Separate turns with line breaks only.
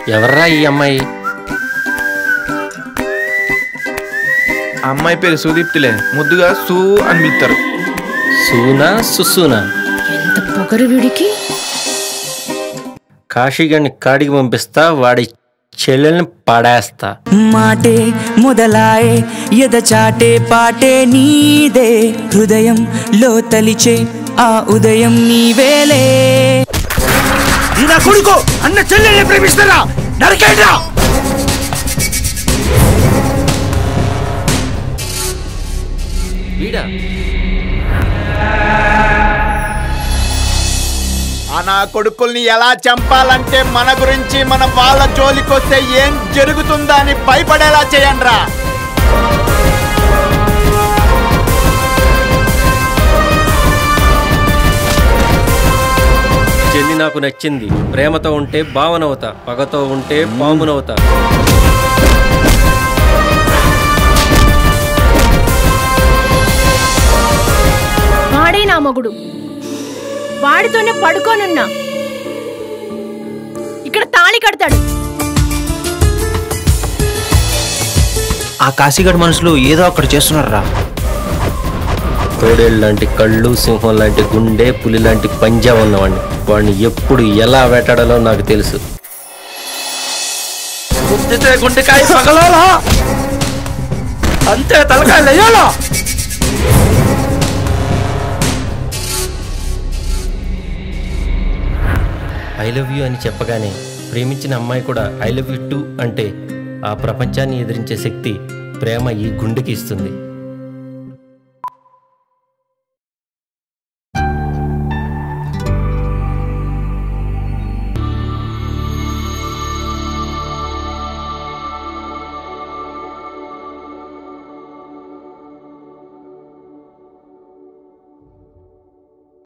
ఎవర్రా ఈ అమ్మాయి
ఆ అమ్మాయి పేరు సుదీప్తిలే ముద్దుగా సు అని పిలుస్తారు
సూనా సుసూనా
ఎంత పొగరు వీడికి
కాశీగాడిని కాడికి పంపిస్తా వాడి చెల్లెల్ని పడేస్తా
మాటే మొదలాయే ఎదచాటే పాటే నీదే హృదయం లో తలిచే ఆ ఉదయం నీవేలే
నా కొడుకు అన్న చెల్లెల్ని ప్రేమిస్తారా నరకేడ్రా
వీడా
ఆ నా కొడుకుల్ని ఎలా చంపాలంటే మన గురించి మన వాళ్ళ జోలికొస్తే ఏం జరుగుతుందా అని భయపడేలా చేయండిరా
చెల్లి నాకు నచ్చింది ప్రేమతో ఉంటే భావనవుతా పగతో ఉంటే పామునవుతా
వాడే నా మొగుడు వాడితోనే పడుకోనున్నా ఇక్కడ తాళి కడతాడు
ఆ కాశీగడ్ మనుషులు ఏదో అక్కడ చేస్తున్నారా
తోడేళ్ళు లాంటి కళ్ళు సింహం లాంటి గుండె పులి లాంటి పంజా ఉన్నవాడిని వాడిని ఎప్పుడు ఎలా వేటాడాలో నాకు తెలుసు
గుద్దితే గుండెకాయ పగలాలా అంతే తలకాయ లేయాలా
ఐ లవ్ యూ అని చెప్పగానే ప్రేమించిన అమ్మాయి కూడా ఐ లవ్ యూ టూ అంటే ఆ ప్రపంచాన్ని ఎదిరించే శక్తి ప్రేమ ఈ గుండెకి ఇస్తుంది